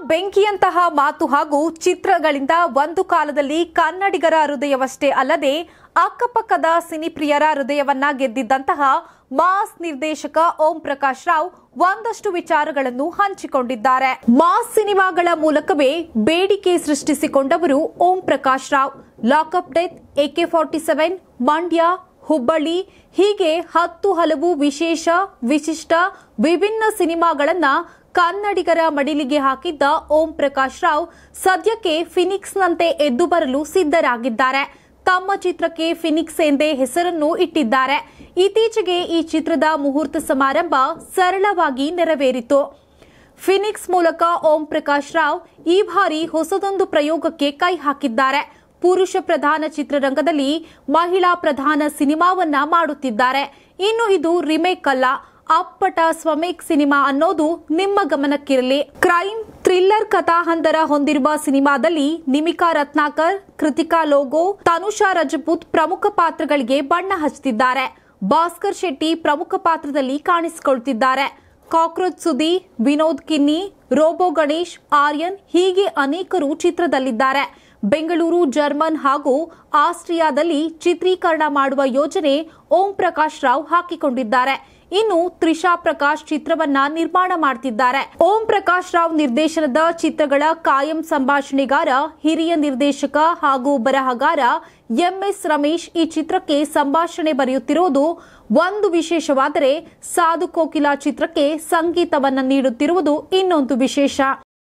ಬೆಂಕಿಯಂತಹ ಮಾತು ಹಾಗೂ ಚಿತ್ರಗಳಿಂದ ಒಂದು ಕಾಲದಲ್ಲಿ ಕನ್ನಡಿಗರ ಹೃದಯವಷ್ಟೇ ಅಲ್ಲದೆ ಅಕ್ಕಪಕ್ಕದ ಸಿನಿಪ್ರಿಯರ ಹೃದಯವನ್ನ ಗೆದ್ದಿದ್ದಂತಹ ಮಾಸ್ ನಿರ್ದೇಶಕ ಓಂ ಪ್ರಕಾಶ್ ರಾವ್ ಒಂದಷ್ಟು ವಿಚಾರಗಳನ್ನು ಹಂಚಿಕೊಂಡಿದ್ದಾರೆ ಮಾಸ್ ಸಿನಿಮಾಗಳ ಮೂಲಕವೇ ಬೇಡಿಕೆ ಸೃಷ್ಟಿಸಿಕೊಂಡವರು Om Prakash Rao lockup death AK forty seven Mandya Hubballi ಹೀಗೆ ಹತ್ತು ಹಲವು ವಿಶೇಷ ವಿಶಿಷ್ಟ ವಿಭಿನ್ನ ಸಿನಿಮಾಗಳನ್ನ ಕನ್ನಡಿಗರ ಮಡಿಲಿಗೆ ಹಾಕಿದ್ದ ಓಂ ಪ್ರಕಾಶ್ ರಾವ್ ಸದ್ಯಕ್ಕೆ ಫಿನಿಕ್ಸ್ನಂತೆ ಎದ್ದು ಬರಲು ಸಿದ್ಧರಾಗಿದ್ದಾರೆ ತಮ್ಮ ಚಿತ್ರಕ್ಕೆ ಫಿನಿಕ್ಸ್ ಎಂದೇ ಹೆಸರನ್ನು ಇಟ್ಟಿದ್ದಾರೆ ಇತ್ತೀಚೆಗೆ ಈ ಚಿತ್ರದ ಮುಹೂರ್ತ ಸಮಾರಂಭ ಸರಳವಾಗಿ ನೆರವೇರಿತು ಫಿನಿಕ್ಸ್ ಮೂಲಕ ಓಂ ಪ್ರಕಾಶ್ ರಾವ್ ಈ ಬಾರಿ ಹೊಸದೊಂದು ಪ್ರಯೋಗಕ್ಕೆ ಕೈ ಹಾಕಿದ್ದಾರೆ ಪುರುಷ ಪ್ರಧಾನ ಚಿತ್ರರಂಗದಲ್ಲಿ ಮಹಿಳಾ ಪ್ರಧಾನ ಸಿನಿಮಾವನ್ನ ಮಾಡುತ್ತಿದ್ದಾರೆ ಇನ್ನು ಇದು ರಿಮೇಕ್ ಅಲ್ಲ ಅಪ್ಪಟ ಸ್ವಮೇಕ್ ಸಿನಿಮಾ ಅನ್ನೋದು ನಿಮ್ಮ ಗಮನಕ್ಕಿರಲಿ ಕ್ರೈಮ್ ಥ್ರಿಲ್ಲರ್ ಕಥಾಹಂತರ ಹೊಂದಿರುವ ಸಿನಿಮಾದಲ್ಲಿ ನಿಮಿಕಾ ರತ್ನಾಕರ್ ಕೃತಿಕಾ ಲೋಗೋ ತನುಷಾ ರಜಪೂತ್ ಪ್ರಮುಖ ಪಾತ್ರಗಳಿಗೆ ಬಣ್ಣ ಹಚ್ಚುತ್ತಿದ್ದಾರೆ ಭಾಸ್ಕರ್ ಶೆಟ್ಟಿ ಪ್ರಮುಖ ಪಾತ್ರದಲ್ಲಿ ಕಾಣಿಸಿಕೊಳ್ತಿದ್ದಾರೆ ಕಾಕ್ರೋಚ್ ಸುದಿ ವಿನೋದ್ ಕಿನ್ನಿ ರೋಬೋ ಗಣೇಶ್ ಆರ್ಯನ್ ಹೀಗೆ ಅನೇಕರು ಚಿತ್ರದಲ್ಲಿದ್ದಾರೆ ಬೆಂಗಳೂರು ಜರ್ಮನ್ ಹಾಗೂ ಆಸ್ಟ್ರಿಯಾದಲ್ಲಿ ಚಿತ್ರೀಕರಣ ಮಾಡುವ ಯೋಜನೆ ಓಂ ಪ್ರಕಾಶ್ ರಾವ್ ಹಾಕಿಕೊಂಡಿದ್ದಾರೆ ಇನ್ನು ತ್ರಿಷಾ ಪ್ರಕಾಶ್ ಚಿತ್ರವನ್ನ ನಿರ್ಮಾಣ ಮಾಡ್ತಿದ್ದಾರೆ ಓಂ ಪ್ರಕಾಶ್ ರಾವ್ ನಿರ್ದೇಶನದ ಚಿತ್ರಗಳ ಕಾಯಂ ಸಂಭಾಷಣೆಗಾರ ಹಿರಿಯ ನಿರ್ದೇಶಕ ಹಾಗೂ ಬರಹಗಾರ ಎಂಎಸ್ ರಮೇಶ್ ಈ ಚಿತ್ರಕ್ಕೆ ಸಂಭಾಷಣೆ ಬರೆಯುತ್ತಿರುವುದು ಒಂದು ವಿಶೇಷವಾದರೆ ಸಾಧು ಕೋಕಿಲಾ ಚಿತ್ರಕ್ಕೆ ಸಂಗೀತವನ್ನ ನೀಡುತ್ತಿರುವುದು ಇನ್ನೊಂದು ವಿಶೇಷ